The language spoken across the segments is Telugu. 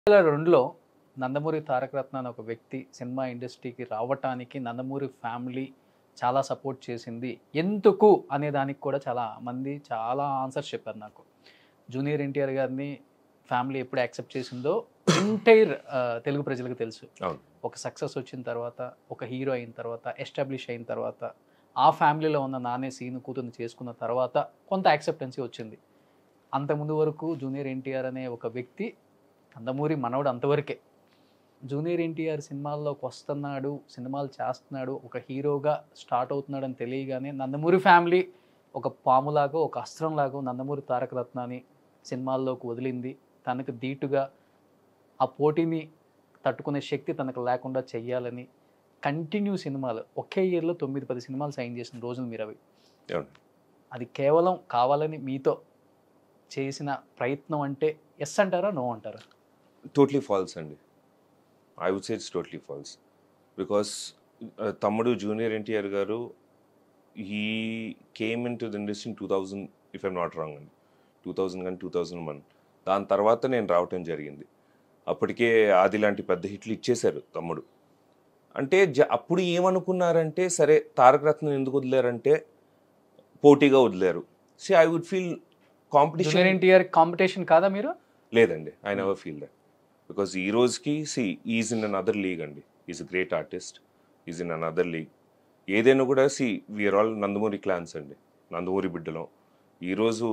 వేల రెండులో నందమూరి తారక రత్న అనే ఒక వ్యక్తి సినిమా ఇండస్ట్రీకి రావటానికి నందమూరి ఫ్యామిలీ చాలా సపోర్ట్ చేసింది ఎందుకు అనే దానికి కూడా చాలా మంది చాలా ఆన్సర్స్ చెప్పారు నాకు జూనియర్ ఎన్టీఆర్ గారిని ఫ్యామిలీ ఎప్పుడు యాక్సెప్ట్ చేసిందో ఎంటైర్ తెలుగు ప్రజలకు తెలుసు అవును. ఒక సక్సెస్ వచ్చిన తర్వాత ఒక హీరో అయిన తర్వాత ఎస్టాబ్లిష్ అయిన తర్వాత ఆ ఫ్యామిలీలో ఉన్న నానే సీను కూతుర్ని చేసుకున్న తర్వాత కొంత యాక్సెప్టెన్సీ వచ్చింది అంతకుముందు వరకు జూనియర్ ఎన్టీఆర్ అనే ఒక వ్యక్తి నందమూరి మనవడు అంతవరకే జూనియర్ ఎన్టీఆర్ సినిమాల్లోకి వస్తున్నాడు సినిమాలు చేస్తున్నాడు ఒక హీరోగా స్టార్ట్ అవుతున్నాడు అని తెలియగానే నందమూరి ఫ్యామిలీ ఒక పాములాగా ఒక అస్త్రంలాగా నందమూరి తారక రత్నాన్ని సినిమాల్లోకి వదిలింది తనకు ధీటుగా ఆ పోటీని తట్టుకునే శక్తి తనకు లేకుండా చెయ్యాలని కంటిన్యూ సినిమాలు ఒకే ఇయర్లో తొమ్మిది పది సినిమాలు సైన్ చేసిన రోజులు మీరు అవి అవును. అది కేవలం కావాలని మీతో చేసిన ప్రయత్నం అంటే ఎస్ అంటారా నో అంటారా టోట్లీ ఫాల్స్ అండి I would say it's totally false because తమ్ముడు జూనియర్ ఎన్టీఆర్ గారు he came in to the industry two thousand if I'm not wrong అండి టూ థౌజండ్ కానీ టూ థౌజండ్ వన్ దాని తర్వాత నేను రావటం జరిగింది అప్పటికే ఆది లాంటి పెద్ద హిట్లు ఇచ్చేశారు తమ్ముడు అంటే జ అప్పుడు ఏమనుకున్నారంటే సరే తారక రత్నం ఎందుకు వదిలేరంటే పోటీగా వదిలేరు see I would feel competition junior NTR competition కాదా మీరు లేదండి I never feel that because ఈ రోజుకి see is in another league అండి is a great artist is in another league ఏదైనా కూడా see we're all Nandamuri clans అండి నందమూరి బిడ్డలం ఈరోజు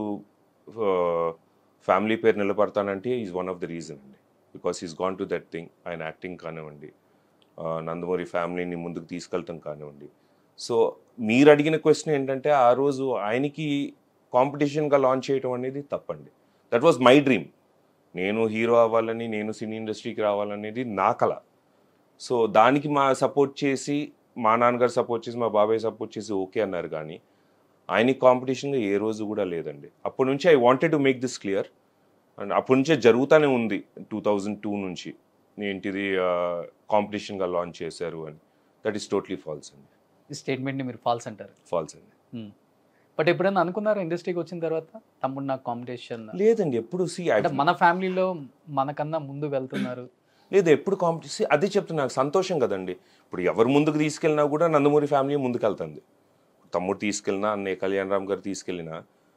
ఫ్యామిలీ పేరు నిలబడతానంటే is one of the reason అండి because is gone to that thing ఆయన యాక్టింగ్ కానివ్వండి ఆ, నందమూరి ఫ్యామిలీని ముందుకు తీసుకెళ్ళటం కానివ్వండి సో మీరు అడిగిన క్వశ్చన్ ఏంటంటే ఆ రోజు ఆయనకి కాంపిటీషన్గా లాంచ్ చేయడం అనేది తప్పండి దట్ వాజ్ మై డ్రీమ్ నేను హీరో అవ్వాలని నేను సినీ ఇండస్ట్రీకి రావాలనేది నా కళ సో దానికి మా సపోర్ట్ చేసి మా నాన్నగారు సపోర్ట్ చేసి మా బాబాయ్ సపోర్ట్ చేసి ఓకే అన్నారు కానీ ఆయనకి కాంపిటీషన్గా ఏ రోజు కూడా లేదండి అప్పటి నుంచి I wanted to make this clear and అప్పటి నుంచే జరుగుతూనే ఉంది టూ థౌజండ్ టూ నుంచి ఏంటిది కాంపిటీషన్గా లాంచ్ చేశారు అని దట్ ఈస్ టోట్లీ ఫాల్స్ అండి ఈ స్టేట్మెంట్ని మీరు ఫాల్స్ అంటారు ఫాల్స్ అండి బట్ ఎప్పుడైనా అనుకున్నారా ఇండస్ట్రీకి వచ్చిన తర్వాత తమ్ముడు నాకు కాంపిటీషన్ లేదండి ఎప్పుడు సి అంటే మన ఫ్యామిలీలో మనకన్నా ముందు వెళ్తున్నారు లేదు ఎప్పుడు కాంపిటీషన్ అదే చెప్తున్నా నాకు సంతోషం కదండి ఇప్పుడు ఎవరు ముందుకు తీసుకెళ్ళినా కూడా నందమూరి ఫ్యామిలీ ముందుకు వెళ్తుంది తమ్ముడు తీసుకెళ్ళినా అన్నయ్య కళ్యాణ్ రామ్ గారు తీసుకెళ్ళినా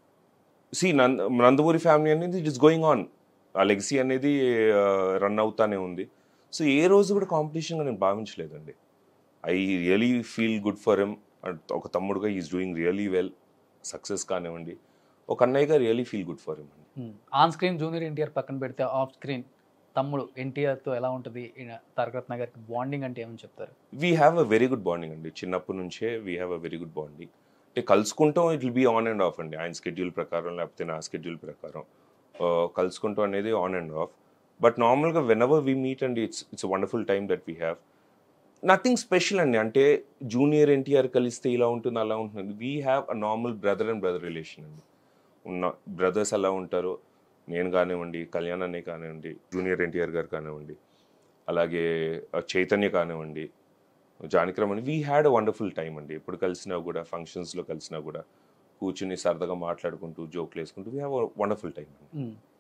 సి నంద నందమూరి ఫ్యామిలీ అనేది ఇట్ ఇస్ గోయింగ్ ఆన్ ఆ లెగసీ అనేది రన్ అవుతానే ఉంది సో ఏ రోజు కూడా కాంపిటీషన్గా నేను భావించలేదండి I really feel good for him ఒక తమ్ముడుగా is doing really well success కానివ్వండి ఒక అన్నయ్యగా really feel good for him అండి ఆన్ స్క్రీన్ జూనియర్ ఎన్టీఆర్ పక్కన పెడితే ఆఫ్ స్క్రీన్ తమ్ముడు ఎన్టీఆర్తో ఎలా ఉంటుంది ఈయన తారకరత్న గారికి బాండింగ్ అంటే ఏమని చెప్తారు we have a very good bonding అండి చిన్నప్పటి నుంచే we have a very good bonding అంటే కలుసుకుంటాం it will be on and off అండి ఆయన స్కెడ్యూల్ ప్రకారం లేకపోతే నా స్కెడ్యూల్ ప్రకారం ఆ, కలుసుకుంటాం అనేది ఆన్ అండ్ ఆఫ్ బట్ నార్మల్గా whenever we meet and it's it's wonderful time that we have nothing special అండి అంటే జూనియర్ ఎన్టీఆర్ కలిస్తే ఇలా ఉంటుంది అలా ఉంటుంది we have a normal brother and brother relation అండి ఉన్న బ్రదర్స్ ఎలా ఉంటారో నేను కానివ్వండి కళ్యాణ్ అనే కానివ్వండి జూనియర్ ఎన్టీఆర్ గారు కానివ్వండి అలాగే ఆ, చైతన్య కానివ్వండి జానకిరామ్ అని we had a wonderful time అండి ఎప్పుడు కలిసినా కూడా ఫంక్షన్స్లో కలిసినా కూడా కూర్చుని సరదాగా మాట్లాడుకుంటూ జోక్లు వేసుకుంటూ వీ హ్యావ్ వండర్ఫుల్ టైం అండి మ్మ్.